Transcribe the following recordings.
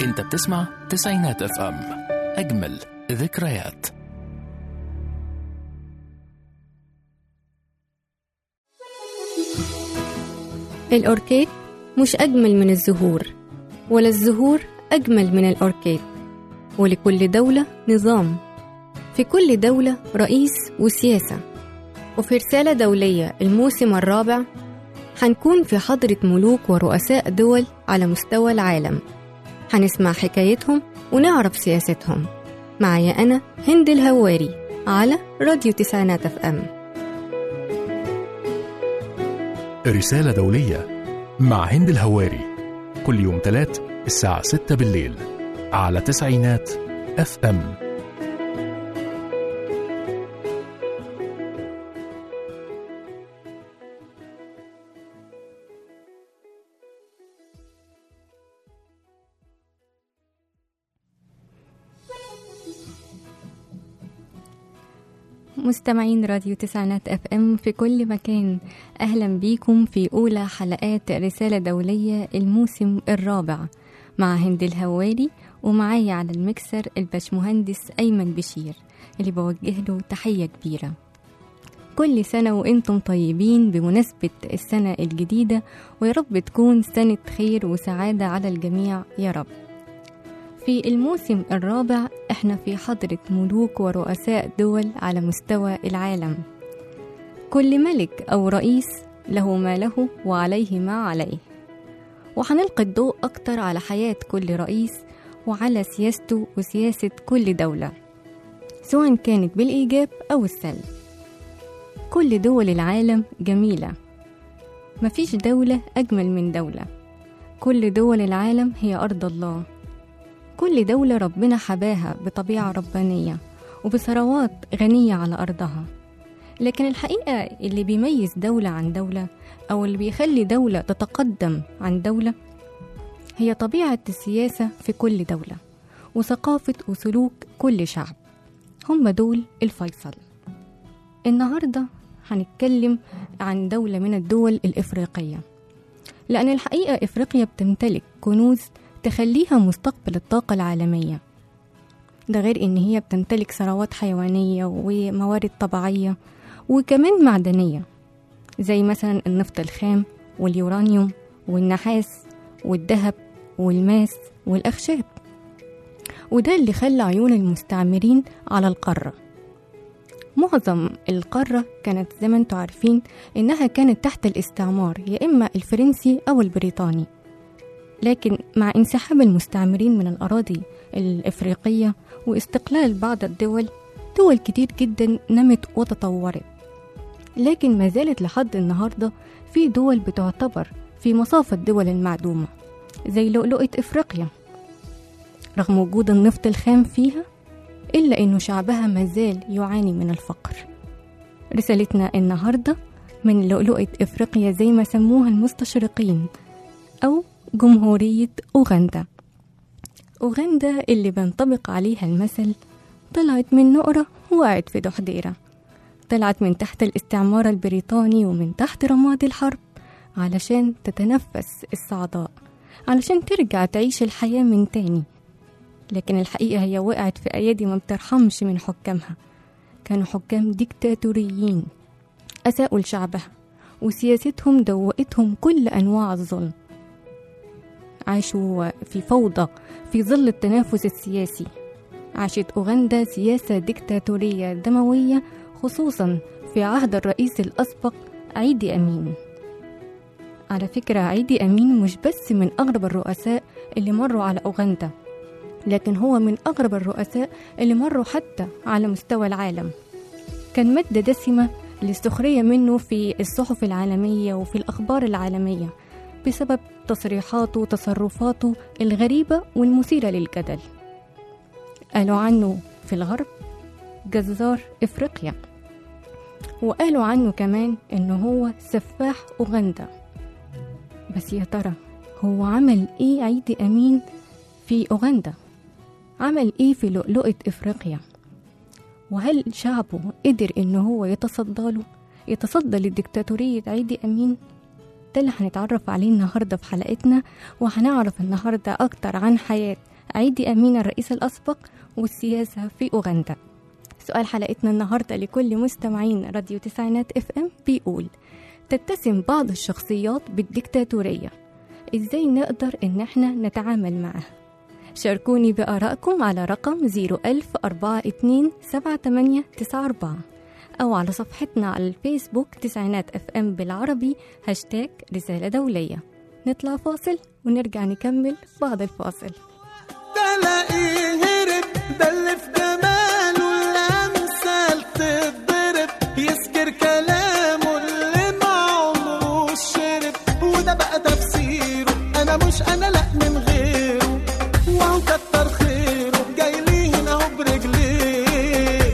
انت بتسمع تسعينات اف ام اجمل ذكريات الأوركيد مش أجمل من الزهور ولا الزهور أجمل من الأوركيد ولكل دولة نظام في كل دولة رئيس وسياسة وفي رسالة دولية الموسم الرابع هنكون في حضرة ملوك ورؤساء دول على مستوى العالم هنسمع حكايتهم ونعرف سياستهم معايا أنا هند الهواري على راديو تسعينات اف ام رسالة دولية مع هند الهواري كل يوم تلات الساعة 6 بالليل على تسعينات اف ام مستمعين راديو تسعينات اف ام في كل مكان اهلا بيكم في اولى حلقات رساله دوليه الموسم الرابع مع هند الهواري ومعايا على المكسر الباشمهندس ايمن بشير اللي بوجه له تحيه كبيره كل سنة وانتم طيبين بمناسبة السنة الجديدة ويا رب تكون سنة خير وسعادة على الجميع يا رب في الموسم الرابع احنا في حضرة ملوك ورؤساء دول على مستوى العالم كل ملك أو رئيس له ما له وعليه ما عليه وهنلقي الضوء أكتر على حياة كل رئيس وعلى سياسته وسياسة كل دولة سواء كانت بالإيجاب أو السلب كل دول العالم جميلة مفيش دولة أجمل من دولة كل دول العالم هي أرض الله كل دولة ربنا حباها بطبيعة ربانية وبثروات غنية على أرضها لكن الحقيقة اللي بيميز دولة عن دولة أو اللي بيخلي دولة تتقدم عن دولة هي طبيعة السياسة في كل دولة وثقافة وسلوك كل شعب هم دول الفيصل النهاردة هنتكلم عن دولة من الدول الإفريقية لأن الحقيقة إفريقيا بتمتلك كنوز تخليها مستقبل الطاقة العالمية ده غير إن هي بتمتلك ثروات حيوانية وموارد طبيعية وكمان معدنية زي مثلا النفط الخام واليورانيوم والنحاس والذهب والماس والأخشاب وده اللي خلى عيون المستعمرين على القارة معظم القارة كانت زي ما انتوا عارفين إنها كانت تحت الاستعمار يا إما الفرنسي أو البريطاني لكن مع انسحاب المستعمرين من الأراضي الإفريقية واستقلال بعض الدول دول كتير جدا نمت وتطورت لكن ما زالت لحد النهاردة في دول بتعتبر في مصاف الدول المعدومة زي لؤلؤة إفريقيا رغم وجود النفط الخام فيها إلا إنه شعبها مازال يعاني من الفقر رسالتنا النهاردة من لؤلؤة إفريقيا زي ما سموها المستشرقين أو جمهورية أوغندا أوغندا اللي بينطبق عليها المثل طلعت من نقرة وقعت في دحديرة طلعت من تحت الاستعمار البريطاني ومن تحت رماد الحرب علشان تتنفس الصعداء علشان ترجع تعيش الحياة من تاني لكن الحقيقة هي وقعت في أيادي ما بترحمش من حكامها كانوا حكام ديكتاتوريين أساءوا لشعبها وسياستهم دوقتهم كل أنواع الظلم عاشوا في فوضى في ظل التنافس السياسي عاشت أوغندا سياسة ديكتاتورية دموية خصوصا في عهد الرئيس الأسبق عيدي أمين على فكرة عيدي أمين مش بس من أغرب الرؤساء اللي مروا على أوغندا لكن هو من أغرب الرؤساء اللي مروا حتى على مستوى العالم كان مادة دسمة للسخرية منه في الصحف العالمية وفي الأخبار العالمية بسبب تصريحاته وتصرفاته الغريبة والمثيرة للجدل قالوا عنه في الغرب جزار إفريقيا وقالوا عنه كمان إنه هو سفاح أوغندا بس يا ترى هو عمل إيه عيدي أمين في أوغندا عمل إيه في لؤلؤة إفريقيا وهل شعبه قدر إنه هو يتصدى له يتصدى للديكتاتورية عيدي أمين ده اللي هنتعرف عليه النهاردة في حلقتنا وهنعرف النهاردة أكتر عن حياة عيدي أمين الرئيس الأسبق والسياسة في أوغندا سؤال حلقتنا النهاردة لكل مستمعين راديو تسعينات اف ام بيقول تتسم بعض الشخصيات بالديكتاتورية ازاي نقدر ان احنا نتعامل معها شاركوني بآرائكم على رقم 010427894 أو على صفحتنا على الفيسبوك تسعينات اف ام بالعربي هاشتاج رسالة دولية نطلع فاصل ونرجع نكمل بعد الفاصل تلاقيه هرب ده اللي في جماله الامثال تتضرب يسكر كلامه اللي ما عمره شرب وده بقى تفسيره انا مش انا لا من غيره وهو كتر خيره جاي لي هنا اهو برجليه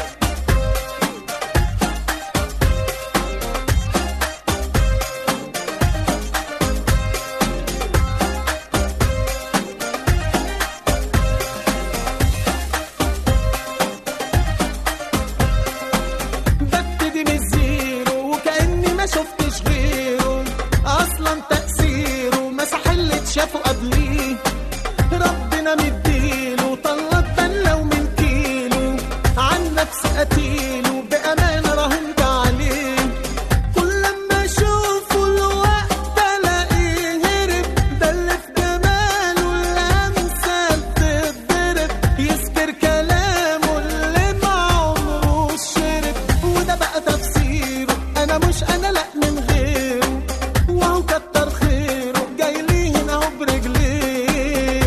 ببتدي من الزيرو وكأني ما شفتش غيره أصلا تأثيره مسح اللي اتشافه قبليه ربنا مديله طلت بلة ومن كيلو عن نفسي قتيله بأمانة راهنت عليه كل لما أشوفه الوقت ألاقيه هرب ده اللي في جماله الأمثال تتضرب يسكر كلامه اللي ما عمره شرب وده بقى تفسيره أنا مش أنا لأ من غيره وهو كتر خيره جاي لي هنا اهو برجليه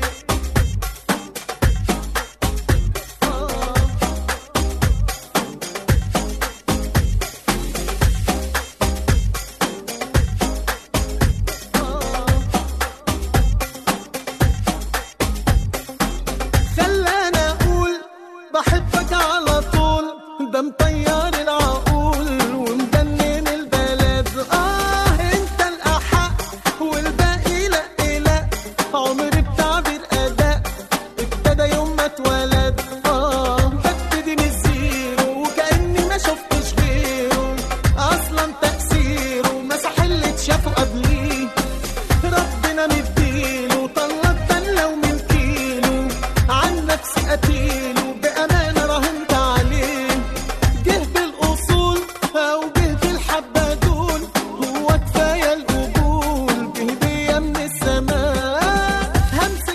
خلاني اقول بحبك على طول ده مطير العقول ومجنن البلد اه انت الاحق والباقي لا لا عمري بتعبير اداء ابتدى يوم ما اتولد اه ببتدي من الزيرو وكاني ما شفتش غيره اصلا تاثيره مسح اللي اتشافه قبليه ربنا مديله طلت بلة ومن كيلو عن نفسي قتيله بأمانة راهنت عليه جه بالأصول أو جه بالحبة دول هو كفاية القبول بهدية من السماء همسك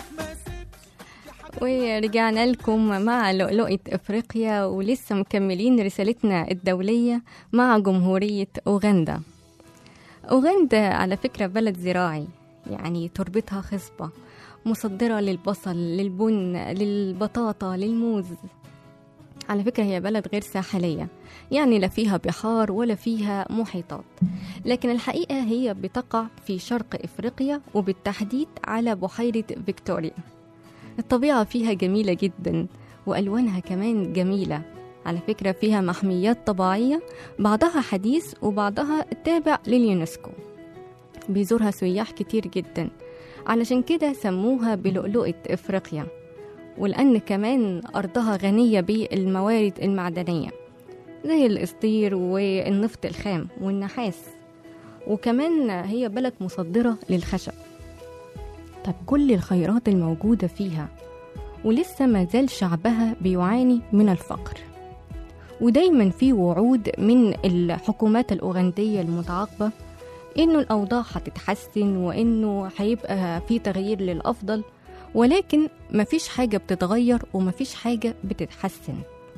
مسك ورجعنا لكم مع لؤلؤة إفريقيا ولسه مكملين رسالتنا الدولية مع جمهورية أوغندا أوغندا على فكرة بلد زراعي يعني تربتها خصبة مصدرة للبصل للبن للبطاطا للموز على فكرة هي بلد غير ساحلية يعني لا فيها بحار ولا فيها محيطات لكن الحقيقة هي بتقع في شرق إفريقيا وبالتحديد على بحيرة فيكتوريا الطبيعة فيها جميلة جدا وألوانها كمان جميلة على فكرة فيها محميات طبيعية بعضها حديث وبعضها تابع لليونسكو بيزورها سياح كتير جدا علشان كده سموها بلؤلؤة إفريقيا ولأن كمان أرضها غنية بالموارد المعدنية زي الإسطير والنفط الخام والنحاس وكمان هي بلد مصدرة للخشب طب كل الخيرات الموجودة فيها ولسه ما زال شعبها بيعاني من الفقر ودايما في وعود من الحكومات الأوغندية المتعاقبة إنه الأوضاع هتتحسن وإنه هيبقى في تغيير للأفضل ولكن مفيش حاجة بتتغير ومفيش حاجة بتتحسن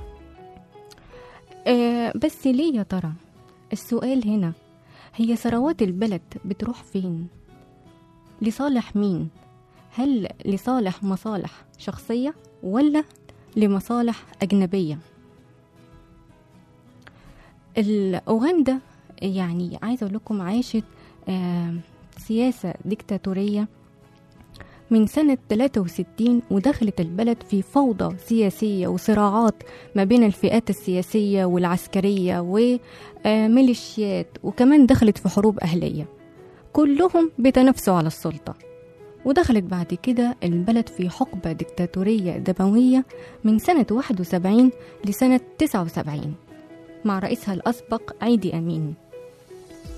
آه بس ليه يا ترى السؤال هنا هي ثروات البلد بتروح فين لصالح مين هل لصالح مصالح شخصية ولا لمصالح أجنبية أوغندا يعني عايزة أقول لكم عاشت آه سياسة ديكتاتورية من سنة 63 ودخلت البلد في فوضى سياسية وصراعات ما بين الفئات السياسية والعسكرية وميليشيات وكمان دخلت في حروب أهلية كلهم بيتنافسوا على السلطة ودخلت بعد كده البلد في حقبة ديكتاتورية دموية من سنة 71 لسنة 79 مع رئيسها الأسبق عيدي أمين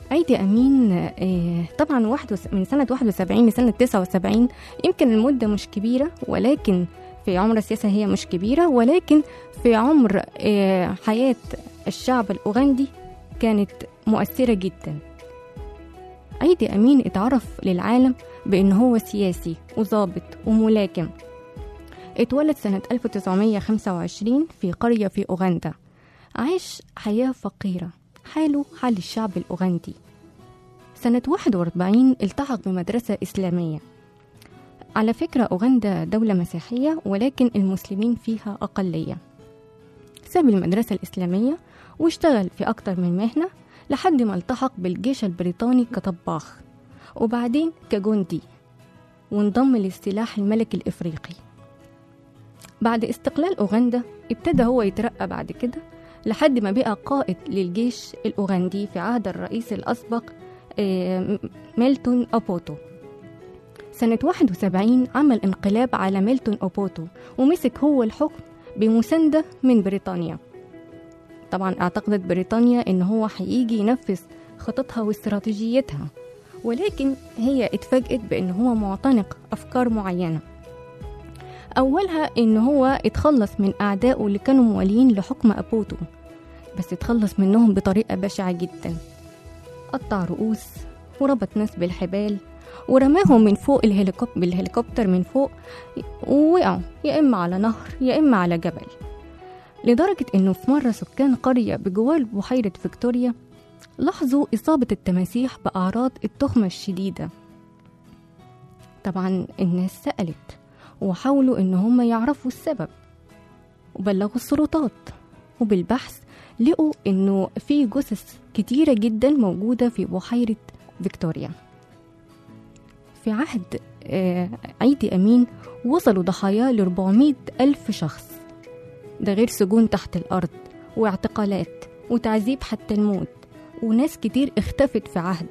عيدي أمين آه، طبعا واحد وس- من سنة 71 لسنة 79 يمكن المدة مش كبيرة ولكن في عمر السياسة هي مش كبيرة ولكن في عمر آه، حياة الشعب الأوغندي كانت مؤثرة جدا عيدي أمين اتعرف للعالم بأن هو سياسي وظابط وملاكم اتولد سنة 1925 في قرية في أوغندا عاش حياة فقيرة حاله حال الشعب الأوغندي سنة 41 التحق بمدرسة إسلامية على فكرة أوغندا دولة مسيحية ولكن المسلمين فيها أقلية ساب المدرسة الإسلامية واشتغل في أكتر من مهنة لحد ما التحق بالجيش البريطاني كطباخ وبعدين كجندي وانضم للسلاح الملكي الإفريقي بعد استقلال أوغندا ابتدى هو يترقى بعد كده لحد ما بقى قائد للجيش الأوغندي في عهد الرئيس الأسبق آه، ميلتون أوبوتو سنة 71 عمل انقلاب على ميلتون أوبوتو ومسك هو الحكم بمساندة من بريطانيا طبعا اعتقدت بريطانيا ان هو هيجي ينفذ خططها واستراتيجيتها ولكن هي اتفاجئت بان هو معتنق افكار معينه اولها ان هو اتخلص من اعدائه اللي كانوا موالين لحكم ابوتو بس اتخلص منهم بطريقه بشعه جدا قطع رؤوس وربط ناس بالحبال ورماهم من فوق الهليكوب بالهليكوبتر من فوق ووقعوا يا اما على نهر يا اما على جبل لدرجة إنه في مرة سكان قرية بجوار بحيرة فيكتوريا لاحظوا إصابة التماسيح بأعراض التخمة الشديدة طبعا الناس سألت وحاولوا إن هم يعرفوا السبب وبلغوا السلطات وبالبحث لقوا إنه في جثث كتيرة جدا موجودة في بحيرة فيكتوريا في عهد آه، عيدي أمين وصلوا ضحاياه ل 400 ألف شخص ده غير سجون تحت الأرض واعتقالات وتعذيب حتى الموت وناس كتير اختفت في عهده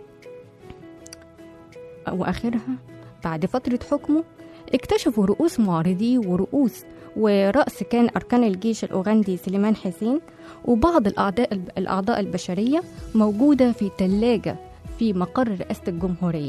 وآخرها بعد فترة حكمه اكتشفوا رؤوس معارضيه ورؤوس ورأس كان أركان الجيش الأوغندي سليمان حسين وبعض الأعضاء الأعضاء البشرية موجودة في تلاجة في مقر رئاسة الجمهورية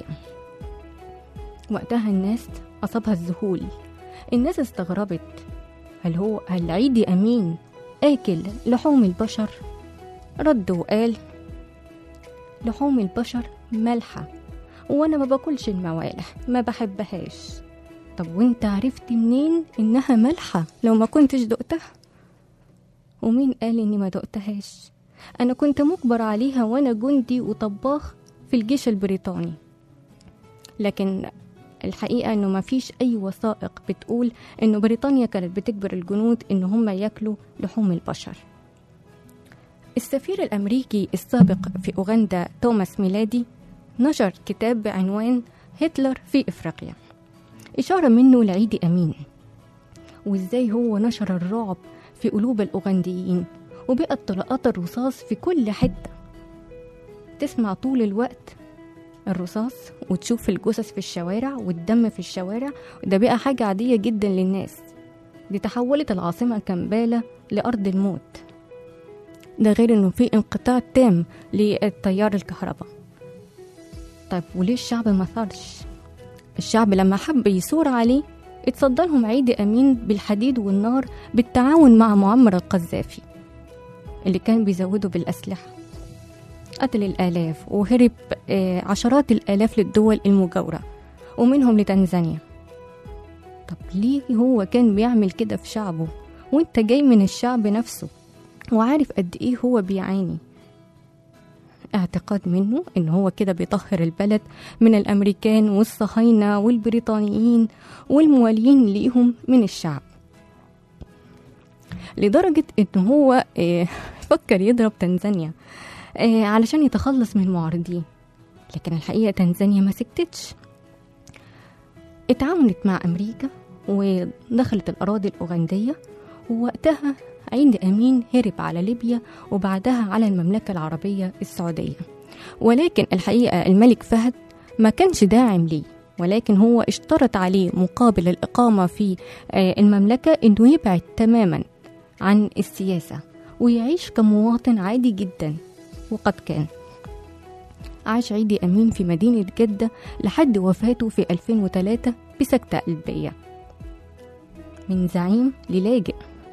وقتها الناس أصابها الذهول الناس استغربت هل هو هل عيدي أمين آكل لحوم البشر؟ رد وقال لحوم البشر مالحة وأنا ما باكلش الموالح ما بحبهاش طب وانت عرفت منين إنها مالحة لو ما كنتش دقتها؟ ومين قال إني ما دقتهاش؟ أنا كنت مجبر عليها وأنا جندي وطباخ في الجيش البريطاني لكن الحقيقة إنه ما فيش أي وثائق بتقول إنه بريطانيا كانت بتجبر الجنود إن هم ياكلوا لحوم البشر السفير الأمريكي السابق في أوغندا توماس ميلادي نشر كتاب بعنوان هتلر في إفريقيا إشارة منه لعيدي أمين وإزاي هو نشر الرعب في قلوب الأوغنديين وبقت طلقات الرصاص في كل حتة تسمع طول الوقت الرصاص وتشوف الجثث في الشوارع والدم في الشوارع ده بقى حاجة عادية جدا للناس دي تحولت العاصمة كمبالة لأرض الموت ده غير انه في انقطاع تام للتيار الكهرباء طيب وليه الشعب ما ثارش الشعب لما حب يثور عليه اتصدى لهم عيدي امين بالحديد والنار بالتعاون مع معمر القذافي اللي كان بيزوده بالاسلحه قتل الآلاف وهرب آه، عشرات الآلاف للدول المجاورة ومنهم لتنزانيا طب ليه هو كان بيعمل كده في شعبه وانت جاي من الشعب نفسه وعارف قد ايه هو بيعاني اعتقاد منه ان هو كده بيطهر البلد من الامريكان والصهاينة والبريطانيين والموالين ليهم من الشعب لدرجة ان هو آه، فكر يضرب تنزانيا آه، علشان يتخلص من معارضيه لكن الحقيقة تنزانيا ما سكتتش اتعاونت مع أمريكا ودخلت الأراضي الأوغندية ووقتها عيد أمين هرب على ليبيا وبعدها على المملكة العربية السعودية ولكن الحقيقة الملك فهد ما كانش داعم ليه ولكن هو اشترط عليه مقابل الإقامة في آه، المملكة إنه يبعد تماما عن السياسة ويعيش كمواطن عادي جدا وقد كان عاش عيدي أمين في مدينة جدة لحد وفاته في 2003 بسكتة قلبية من زعيم للاجئ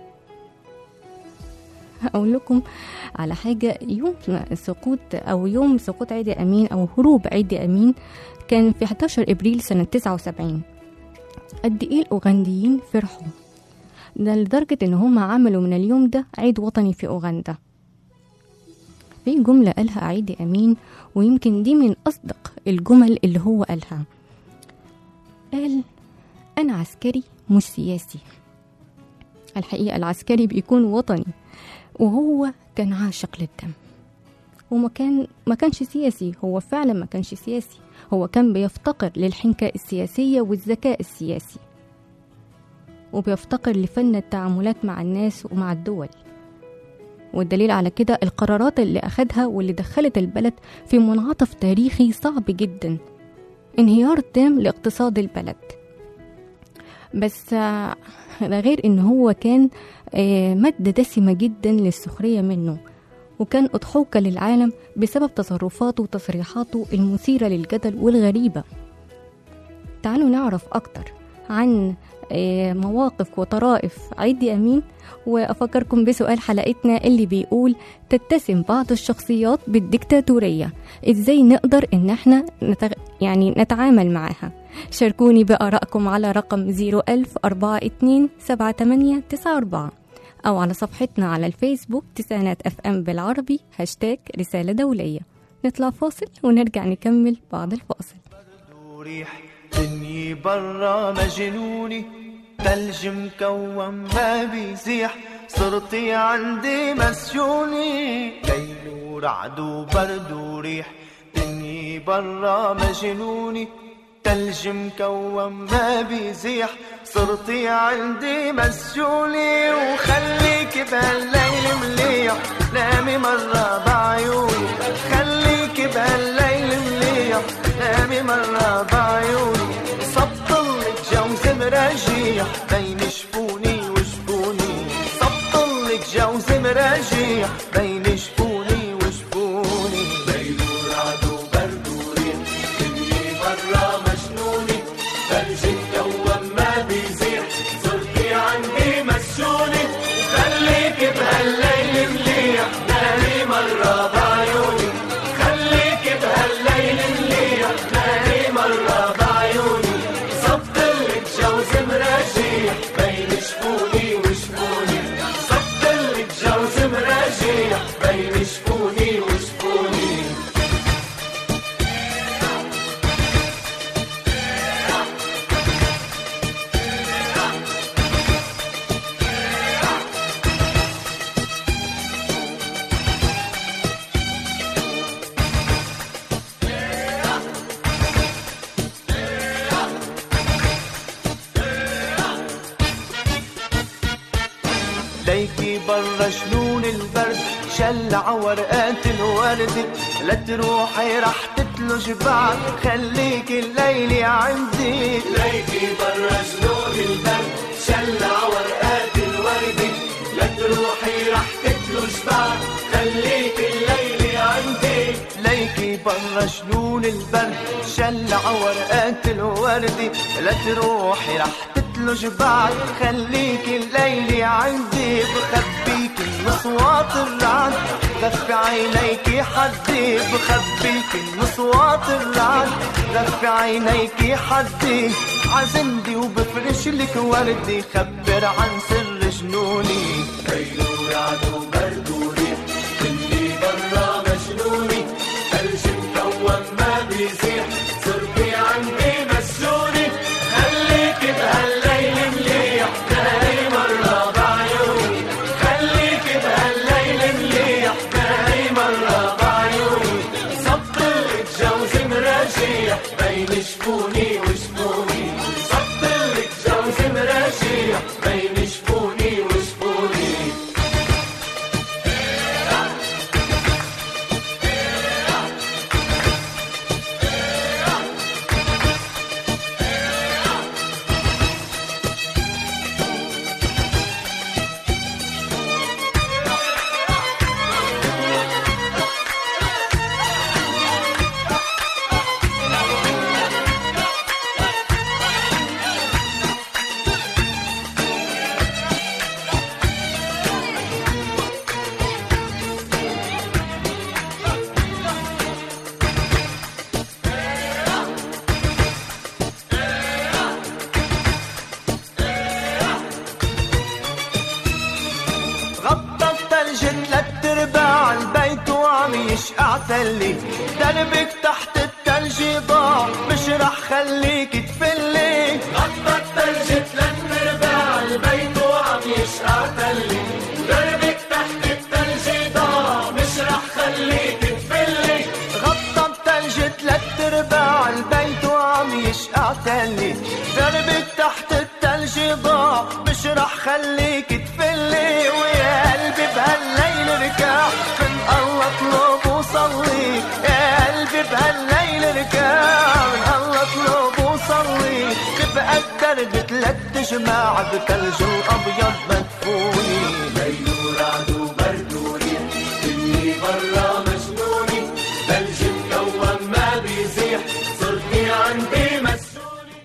أقول لكم على حاجة يوم سقوط أو يوم سقوط عيدي أمين أو هروب عيدي أمين كان في 11 إبريل سنة 79 قد إيه الأوغنديين فرحوا ده لدرجة إن هم عملوا من اليوم ده عيد وطني في أوغندا في جملة قالها عيدي أمين ويمكن دي من أصدق الجمل اللي هو قالها قال أنا عسكري مش سياسي الحقيقة العسكري بيكون وطني وهو كان عاشق للدم وما كان ما كانش سياسي هو فعلا ما كانش سياسي هو كان بيفتقر للحنكة السياسية والذكاء السياسي وبيفتقر لفن التعاملات مع الناس ومع الدول والدليل على كده القرارات اللي أخدها واللي دخلت البلد في منعطف تاريخي صعب جدا انهيار تام لاقتصاد البلد بس آه، ده غير ان هو كان آه، مادة دسمة جدا للسخرية منه وكان أضحوكة للعالم بسبب تصرفاته وتصريحاته المثيرة للجدل والغريبة تعالوا نعرف أكتر عن آه، مواقف وطرائف عيدي أمين وأفكركم بسؤال حلقتنا اللي بيقول تتسم بعض الشخصيات بالديكتاتورية إزاي نقدر إن احنا نتغ... يعني نتعامل معاها شاركوني بآرائكم على رقم 01042 أو على صفحتنا على الفيسبوك تسعينات اف ام بالعربي هاشتاج رسالة دولية نطلع فاصل ونرجع نكمل بعد الفاصل وريح دنيا برا مجنوني تلج مكوم ما بيزيح صرتي عندي مسجوني ليل ورعد وبرد وريح دنيا برا مجنوني تلج مكوم ما بيزيح صرتي عندي مسجوني وخليك بهالليل مليح نامي مرة بعيوني خليك بهالليل مليح نامي مرة بعيوني صبطلك جوز مراجيح بين شفوني وشفوني صبطلك جوز مراجيح بين شفوني وشفوني ليل ورعد وبرد وريح دنيا برا مجنوني ثلج مكوم ما بيزيح صرتي عندي مسجوني خليك بهالليل مليح نامي مرة بعيوني خليك بهالليل مليح نامي مرة بعيوني صبتلك جوز مراجيح بين شفوني وشفوني صبتلك جوز مراجيح بين شفوني وشفوني ليكي برا جنون البرد شلع ورقات الورد لا تروحي رح تتلج بعد خليك الليلة عندي ليكي برا جنون البرد شلع ورقات الورد لا تروحي رح تتلج بعد خليك الليلة عندي ليكي برا جنون البرد شلع ورقات الورد لا تروحي رح تتلج بعد خليك الليلة عندي بخبيك من اصوات الرعد غفي عينيك حدي بخبيك من اصوات الرعد غفي عينيك حدي عزمدي وبفرش لك وردي خبر عن سر جنوني ليل ورعد وبرد وريح اللي برا مجنوني ثلج مكون ما بيزيح صرتي عندي مسجوني خليك بهالليل مليح ناري مرة بعيوني خليك بهالليل مليح ناري مرة بعيوني صبتلك جوز مراجيح بين شفوني وشفوني صبتلك جوز مراجيح بين شفوني وشفوني وعم يشقع تلي دربك تحت التلج ضاع مش رح خليك تفلي غطى التلج ثلاث ارباع البيت وعم يشقع تلي دربك تحت التلج ضاع مش رح خليك تفلي غطى التلج ثلاث ارباع البيت وعم يشقع تلي دربك تحت التلج ضاع مش رح خليك تفلي ويا قلبي بهالليل ركع من الله اطلب وصلي يا قلبي بهالليل ركع من الله اطلب وصلي تبقى الدرب تلات جماع بتلج الابيض مدفوني ليل ورعد وبرد وريح اني برا مجنوني ثلج مكون ما بيزيح صرتي عندي مسؤولي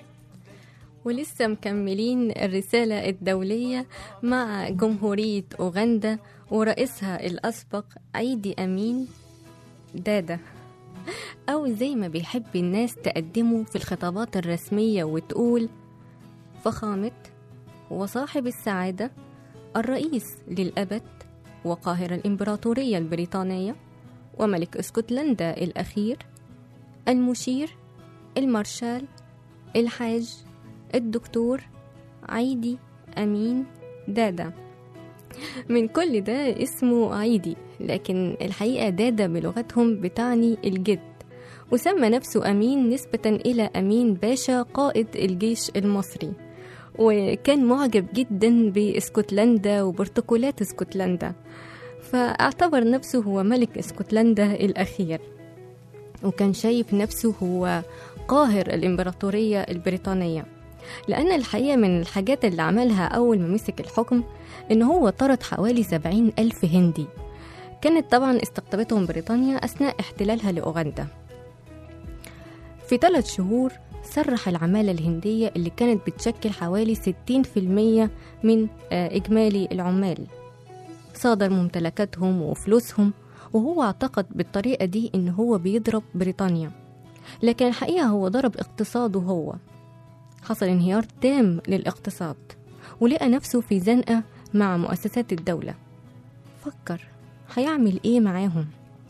ولسه مكملين الرسالة الدولية مع جمهورية أوغندا ورئيسها الأسبق عيدي أمين دادا أو زي ما بيحب الناس تقدمه في الخطابات الرسمية وتقول فخامة وصاحب السعادة الرئيس للأبد وقاهر الإمبراطورية البريطانية وملك اسكتلندا الأخير المشير المارشال الحاج الدكتور عيدي أمين دادا من كل ده اسمه عيدي لكن الحقيقة دادا بلغتهم بتعني الجد وسمى نفسه أمين نسبة إلى أمين باشا قائد الجيش المصري وكان معجب جدا باسكتلندا وبروتوكولات اسكتلندا فاعتبر نفسه هو ملك اسكتلندا الأخير وكان شايف نفسه هو قاهر الإمبراطورية البريطانية لأن الحقيقة من الحاجات اللي عملها أول ما مسك الحكم إن هو طرد حوالي سبعين ألف هندي كانت طبعا استقطبتهم بريطانيا أثناء احتلالها لأوغندا في ثلاث شهور سرح العمالة الهندية اللي كانت بتشكل حوالي 60% من آه، إجمالي العمال صادر ممتلكاتهم وفلوسهم وهو اعتقد بالطريقة دي إن هو بيضرب بريطانيا لكن الحقيقة هو ضرب اقتصاده هو حصل انهيار تام للاقتصاد ولقى نفسه في زنقة مع مؤسسات الدولة فكر هيعمل ايه معاهم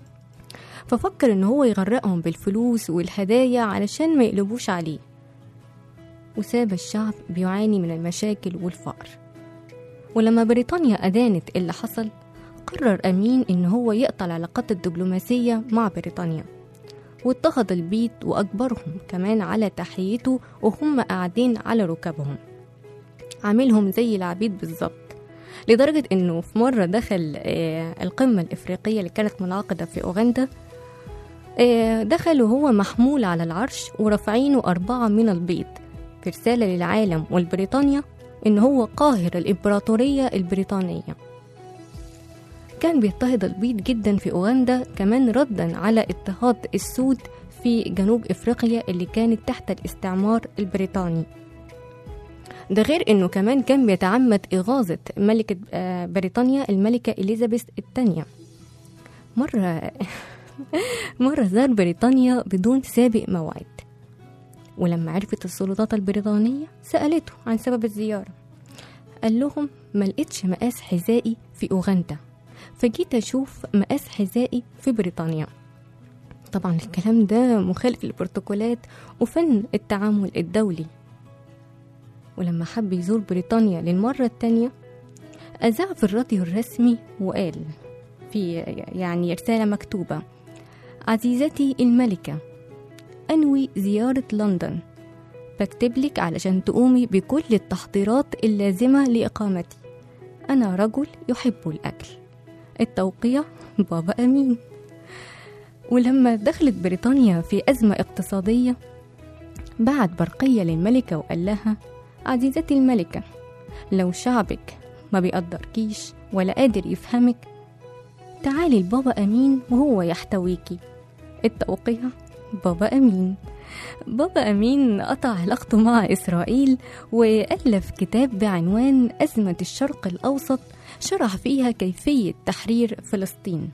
ففكر ان هو يغرقهم بالفلوس والهدايا علشان ما يقلبوش عليه وساب الشعب بيعاني من المشاكل والفقر ولما بريطانيا أدانت اللي حصل قرر أمين إن هو يقطع العلاقات الدبلوماسية مع بريطانيا واتخذ البيت وأجبرهم كمان على تحيته وهم قاعدين على ركابهم عاملهم زي العبيد بالظبط لدرجة إنه في مرة دخل آه، القمة الإفريقية اللي كانت منعقدة في أوغندا آه، دخل وهو محمول على العرش ورافعينه أربعة من البيض في رسالة للعالم والبريطانيا إن هو قاهر الإمبراطورية البريطانية كان بيضطهد البيض جدا في أوغندا كمان ردا على اضطهاد السود في جنوب إفريقيا اللي كانت تحت الاستعمار البريطاني ده غير انه كمان كان بيتعمد إغاظة ملكة آه، بريطانيا الملكة إليزابيث الثانية مرة مرة زار بريطانيا بدون سابق موعد ولما عرفت السلطات البريطانية سألته عن سبب الزيارة قال لهم ما لقيتش مقاس حذائي في أوغندا فجيت أشوف مقاس حذائي في بريطانيا طبعا الكلام ده مخالف للبروتوكولات وفن التعامل الدولي ولما حب يزور بريطانيا للمرة التانية أذاع في الراديو الرسمي وقال في يعني رسالة مكتوبة عزيزتي الملكة أنوي زيارة لندن بكتب لك علشان تقومي بكل التحضيرات اللازمة لإقامتي أنا رجل يحب الأكل التوقيع بابا أمين ولما دخلت بريطانيا في أزمة اقتصادية بعت برقية للملكة وقال لها عزيزتي الملكة لو شعبك ما بيقدركيش ولا قادر يفهمك تعالي لبابا أمين وهو يحتويكي التوقيع بابا أمين بابا أمين قطع علاقته مع إسرائيل وألف كتاب بعنوان أزمة الشرق الأوسط شرح فيها كيفية تحرير فلسطين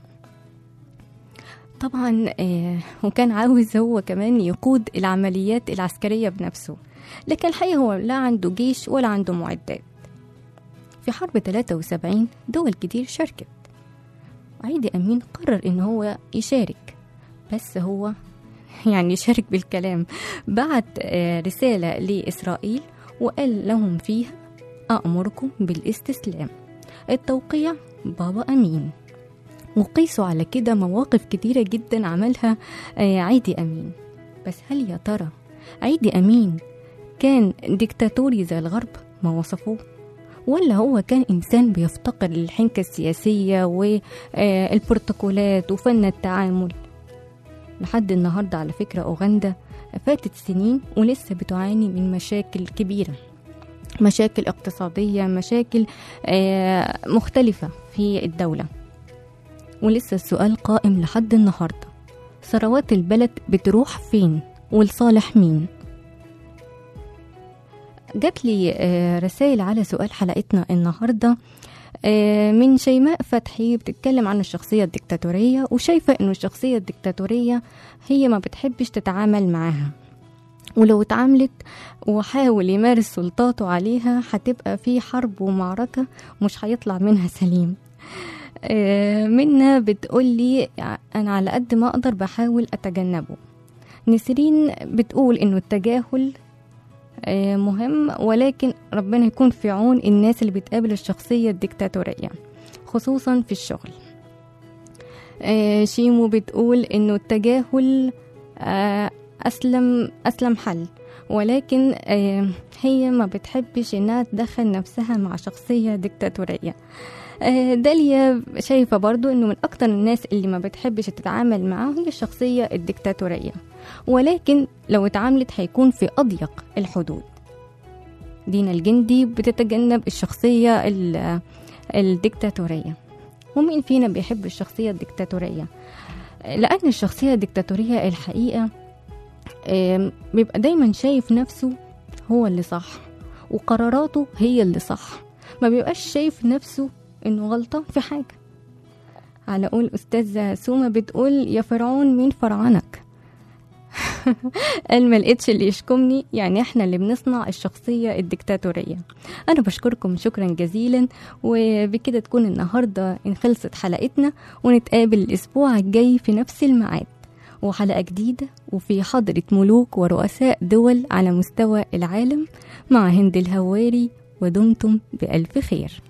طبعا آه وكان عاوز هو كمان يقود العمليات العسكرية بنفسه لكن الحقيقة هو لا عنده جيش ولا عنده معدات في حرب 73 دول كتير شاركت عيدي أمين قرر إن هو يشارك بس هو يعني يشارك بالكلام بعت آه، رسالة لإسرائيل وقال لهم فيها أأمركم بالاستسلام التوقيع بابا أمين وقيسوا على كده مواقف كتيرة جدا عملها آه، عيدي أمين بس هل يا ترى عيدي أمين كان ديكتاتوري زي الغرب ما وصفوه ولا هو كان إنسان بيفتقر للحنكة السياسية والبروتوكولات وفن التعامل لحد النهاردة على فكرة أوغندا فاتت سنين ولسه بتعاني من مشاكل كبيرة مشاكل اقتصادية مشاكل آه، مختلفة في الدولة ولسه السؤال قائم لحد النهاردة ثروات البلد بتروح فين ولصالح مين جات لي آه، رسائل على سؤال حلقتنا النهارده آه، من شيماء فتحي بتتكلم عن الشخصية الدكتاتورية وشايفة إنه الشخصية الدكتاتورية هي ما بتحبش تتعامل معاها ولو اتعاملت وحاول يمارس سلطاته عليها هتبقى في حرب ومعركة مش هيطلع منها سليم آه، منا بتقولي أنا على قد ما أقدر بحاول أتجنبه نسرين بتقول إنه التجاهل آه، مهم ولكن ربنا يكون في عون الناس اللي بتقابل الشخصية الدكتاتورية خصوصا في الشغل آه، شيمو بتقول انه التجاهل آه، اسلم اسلم حل ولكن آه، هي ما بتحبش انها تدخل نفسها مع شخصية دكتاتورية آه، داليا شايفة برضو انه من اكتر الناس اللي ما بتحبش تتعامل معاه هي الشخصية الدكتاتورية ولكن لو اتعاملت هيكون في اضيق الحدود دينا الجندي بتتجنب الشخصية ال- الدكتاتورية ومين فينا بيحب الشخصية الدكتاتورية لأن الشخصية الدكتاتورية الحقيقة آم، بيبقى دايما شايف نفسه هو اللي صح وقراراته هي اللي صح ما بيبقاش شايف نفسه انه غلطان في حاجة على قول أستاذة سومة بتقول يا فرعون مين فرعنك قال ما لقيتش اللي يشكمني يعني احنا اللي بنصنع الشخصية الدكتاتورية انا بشكركم شكرا جزيلا وبكده تكون النهاردة ان خلصت حلقتنا ونتقابل الاسبوع الجاي في نفس الميعاد وحلقة جديدة وفي حضرة ملوك ورؤساء دول على مستوى العالم مع هند الهواري ودمتم بألف خير